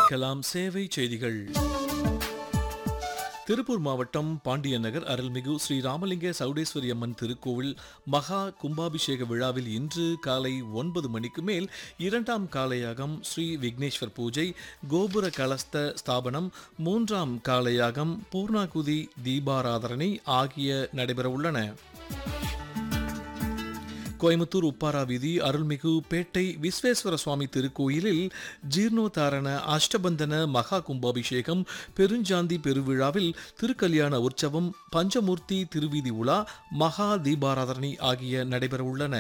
கேட்கலாம் சேவை செய்திகள் திருப்பூர் மாவட்டம் பாண்டியன் நகர் அருள்மிகு ஸ்ரீ ராமலிங்க சௌடேஸ்வரி அம்மன் திருக்கோவில் மகா கும்பாபிஷேக விழாவில் இன்று காலை ஒன்பது மணிக்கு மேல் இரண்டாம் காலையாகம் ஸ்ரீ விக்னேஸ்வர் பூஜை கோபுர கலஸ்த ஸ்தாபனம் மூன்றாம் காலையாகம் பூர்ணாகுதி தீபாராதனை ஆகிய நடைபெறவுள்ளன கோயம்புத்தூர் உப்பாரா வீதி அருள்மிகு பேட்டை விஸ்வேஸ்வர சுவாமி திருக்கோயிலில் ஜீர்ணோத்தாரண அஷ்டபந்தன மகா கும்பாபிஷேகம் பெருஞ்சாந்தி பெருவிழாவில் திருக்கல்யாண உற்சவம் பஞ்சமூர்த்தி திருவீதி உலா மகா தீபாராதனை ஆகிய நடைபெறவுள்ளன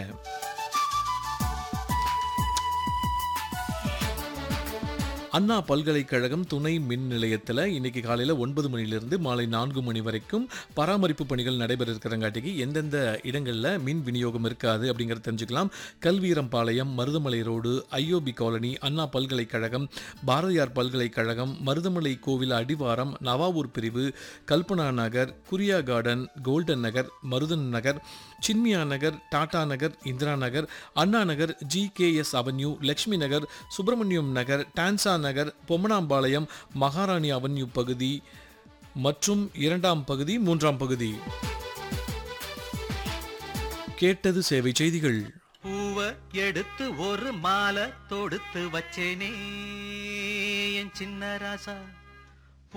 அண்ணா பல்கலைக்கழகம் துணை மின் நிலையத்தில் இன்னைக்கு காலையில் ஒன்பது மணிலிருந்து மாலை நான்கு மணி வரைக்கும் பராமரிப்பு பணிகள் நடைபெற இருக்கிறங்காட்டிக்கு எந்தெந்த இடங்களில் மின் விநியோகம் இருக்காது அப்படிங்கிறத தெரிஞ்சுக்கலாம் Kalveerampalayam Maruthamalai road IOB colony Anna பல்கலைக்கழகம் பாரதியார் பல்கலைக்கழகம் மருதமலை கோவில் அடிவாரம் நவாவூர் பிரிவு Kalpana Nagar Kuriya garden golden Nagar Maruthan Nagar Chinmaya Nagar Tata Nagar Indira Nagar Anna Nagar G K S avenue Lakshmi Nagar Subramaniam Nagar டான்சா நகர் பொம்மனாம்பாளையம் மகாராணி அவென்யூ பகுதி மற்றும் இரண்டாம் பகுதி மூன்றாம் பகுதி கேட்டது சேவை செய்திகள் பூவ எடுத்து ஒரு மாலை தொடுத்து வச்சேனே என் சின்ன ராசா